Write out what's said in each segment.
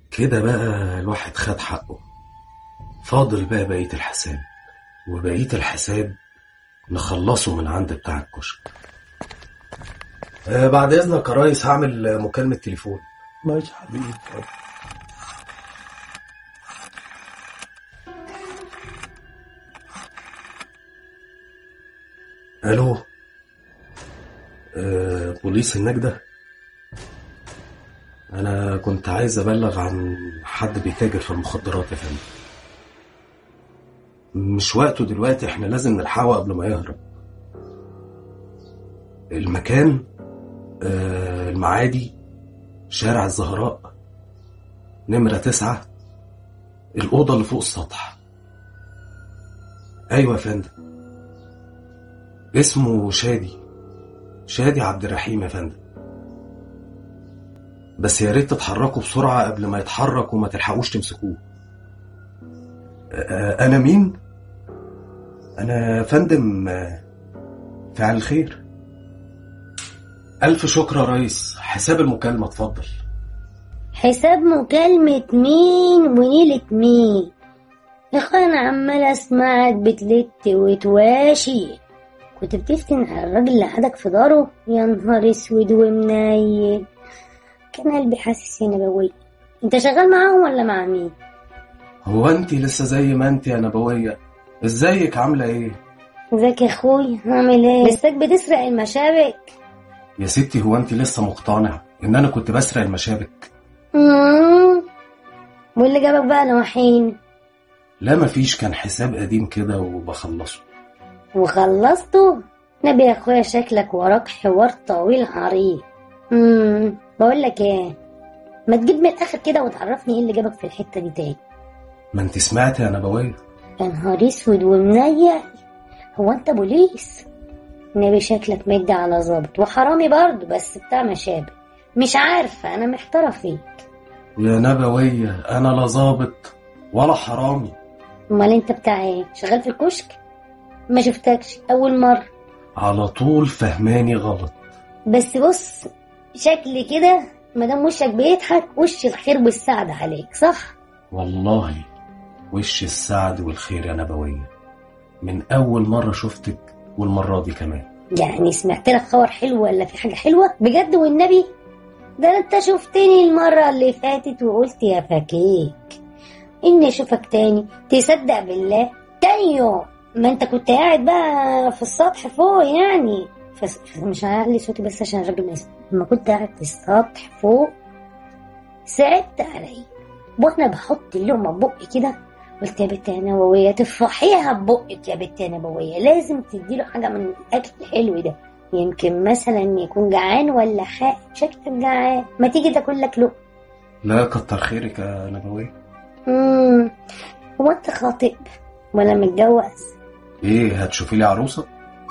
كده بقى الواحد خد حقه فاضل بقى بقية الحساب وبقية الحساب نخلصه من عند بتاع الكشك آه بعد اذنك يا ريس هعمل مكالمة تليفون ماشي حبيبي الو آه بوليس النجدة انا كنت عايز ابلغ عن حد بيتاجر في المخدرات يا فندم مش وقته دلوقتي احنا لازم نلحقه قبل ما يهرب المكان آه المعادي شارع الزهراء نمرة تسعة الأوضة اللي فوق السطح أيوة يا فندم اسمه شادي شادي عبد الرحيم يا فندم بس يا ريت تتحركوا بسرعة قبل ما يتحرك وما تلحقوش تمسكوه آه، أنا مين؟ أنا فندم آه، فعل الخير ألف شكر يا ريس حساب المكالمة اتفضل حساب مكالمة مين ونيلة مين يا اخويا انا عمال اسمعك بتلت وتواشي كنت بتفتن على الراجل اللي قعدك في داره يا نهار اسود ومنيل كان قلبي حاسس هنا بوي انت شغال معاهم ولا مع مين هو أنت لسه زي ما أنت يا نبوية ازيك عاملة إيه؟ ازيك يا اخوي هعمل ايه لساك بتسرق المشابك يا ستي هو أنت لسه مقتنعة إن أنا كنت بسرق المشابك؟ مم. واللي جابك بقى نوحين لا مفيش كان حساب قديم كده وبخلصه وخلصته نبي يا اخويا شكلك وراك حوار طويل عريض امم بقول لك ايه ما تجيب من الاخر كده وتعرفني ايه اللي جابك في الحته دي تاني ما أنت سمعت يا نبوية يا نهار اسود ومنيل هو انت بوليس نبي شكلك مدي على ظابط وحرامي برضه بس بتاع مشابه مش عارفه انا محتاره فيك يا نبوية أنا لا ظابط ولا حرامي امال انت بتاع ايه شغال في الكشك ما شفتكش اول مره على طول فهماني غلط بس بص شكل كده مادام وشك بيضحك وش الخير والسعد عليك صح والله وش السعد والخير يا نبوية من أول مرة شفتك والمرة دي كمان يعني سمعت لك خبر حلو ولا في حاجه حلوه بجد والنبي ده انت شفتني المره اللي فاتت وقلت يا فكيك اني اشوفك تاني تصدق بالله تاني يوم ما انت كنت قاعد بقى في السطح فوق يعني فس... مش هعلي صوتي بس عشان الراجل ما يسمع لما كنت قاعد في السطح فوق صعبت علي وانا بحط اللقمه ببقي كده قلت يا بنت يا نبوية تفرحيها ببقك يا بنت يا نبوية لازم تديله حاجة من الأكل الحلو ده يمكن مثلا يكون جعان ولا حاجة شكلك جعان ما تيجي تاكل لك لقمة لا كتر خيرك يا نبوية مم. هو انت خاطب ولا متجوز إيه هتشوفي لي عروسة؟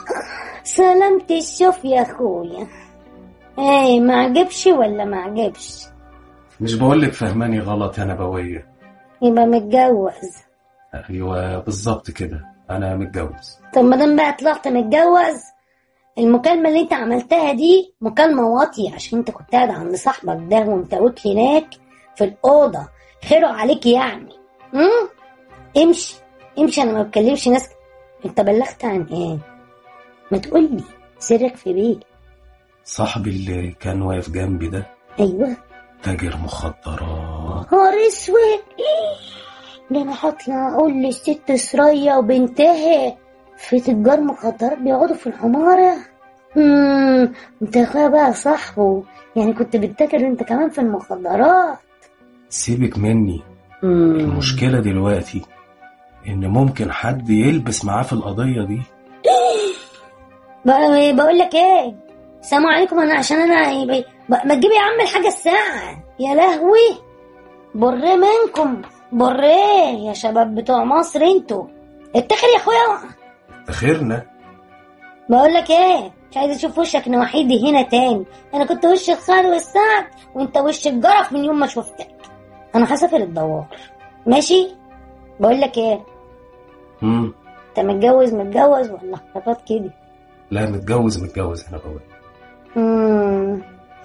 سلامة الشوف يا اخويا ايه ما عجبش ولا ما عجبش مش بقولك فهماني غلط يا نبوية يبقى متجوز أيوة بالظبط كده أنا متجوز طب ما دام بقى طلعت متجوز المكالمة اللي انت عملتها دي مكالمة واطية عشان انت كنت قاعد عند صاحبك ده وانت واقف هناك في الأوضة خيره عليك يعني امم امشي امشي انا ما بكلمش ناس انت بلغت عن ايه ما تقولي سرك في بيه صاحبي اللي كان واقف جنبي ده ايوه تاجر مخدرات نهار اسود ده انا هطلع اقول للست سرية وبنتها في تجار مخدرات بيقعدوا في الحمارة امم انت يا اخويا بقى صاحبه يعني كنت بتذاكر انت كمان في المخدرات سيبك مني مم. المشكلة دلوقتي إن ممكن حد يلبس معاه في القضية دي بقى بقول لك ايه السلام عليكم انا عشان انا يبقى- بقى- ما تجيب يا عم الحاجه الساعه يا لهوي بريه منكم بريه يا شباب بتوع مصر انتوا اتخر يا اخويا افتخرنا بقول لك ايه مش عايز اشوف وشك نوحيدي هنا تاني انا كنت وش الخال والسعد وانت وش الجرف من يوم ما شفتك انا هسافر الدوار ماشي بقول لك ايه مم. انت متجوز متجوز ولا حركات كده لا متجوز متجوز أنا بقول مم.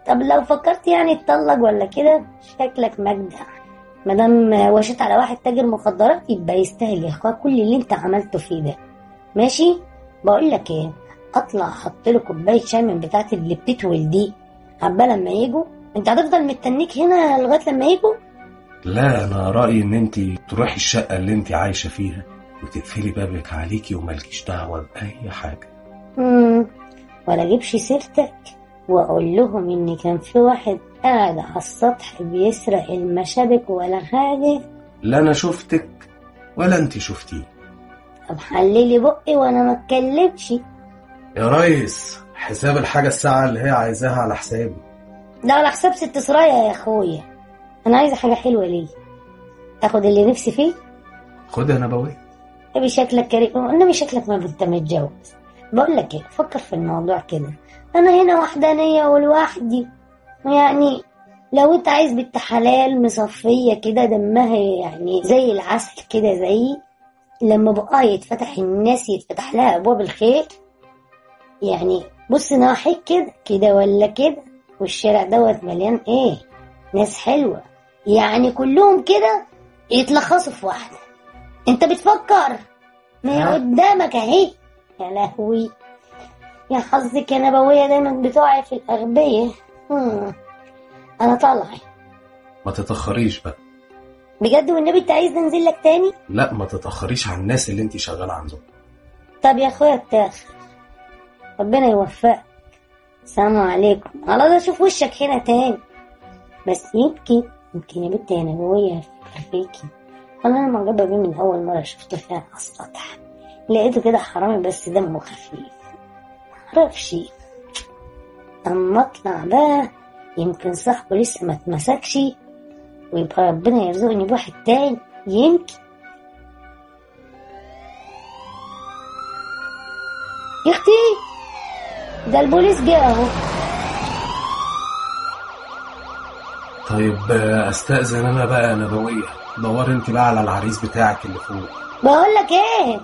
طب لو فكرت يعني تطلق ولا كده شكلك مجدع مادام وشيت على واحد تاجر مخدرات يبقى يستاهل يا اخويا كل اللي انت عملته فيه ده ماشي بقول لك ايه اطلع احط له كوبايه شاي من بتاعه اللي بتتول دي عبال لما يجوا انت هتفضل مستنيك هنا لغايه لما يجوا لا انا رايي ان انت تروحي الشقه اللي انت عايشه فيها وتقفلي بابك عليكي ومالكيش دعوه باي حاجه مم. ولا اجيبش سيرتك واقول لهم ان كان في واحد قاعد على السطح بيسرق المشابك ولا حاجه لا انا شفتك ولا انت شفتيه طب حللي بقي وانا ما اتكلمش يا ريس حساب الحاجه الساعه اللي هي عايزاها على حسابي ده على حساب ست سرايا يا اخويا انا عايزه حاجه حلوه ليه اخد اللي نفسي فيه خد يا نبوي ابي شكلك كريم انما شكلك ما انت متجوز بقول لك ايه فكر في الموضوع كده انا هنا وحدانيه ولوحدي يعني لو انت عايز بنت حلال مصفيه كده دمها يعني زي العسل كده زي لما بقى يتفتح الناس يتفتح لها ابواب الخير يعني بص ناحيك كده كده ولا كده والشارع دوت مليان ايه ناس حلوه يعني كلهم كده يتلخصوا في واحده انت بتفكر ما هي ها؟ قدامك اهي يا لهوي يا حظك يا نبوية دايما بتقعي في الأغبية هم. أنا طالعة ما تتاخريش بقى بجد والنبي أنت عايز ننزل لك تاني لا ما تتاخريش على الناس اللي انت شغاله عندهم طب يا أخويا التاخر ربنا يوفقك السلام عليكم على ده أشوف وشك هنا تاني بس يمكن يمكن يا بنت يا نبوية أفكر فيكي والله أنا معجبة بيه من أول مرة شفته فيها على السطح لقيته كده حرامي بس دمه خفيف معرفش أما أطلع بقى يمكن صاحبه لسه ما اتمسكش ويبقى ربنا يرزقني بواحد تاني يمكن يا اختي ده البوليس جه اهو طيب آه، استاذن انا بقى يا نبويه دوري انت بقى على العريس بتاعك اللي فوق بقول لك ايه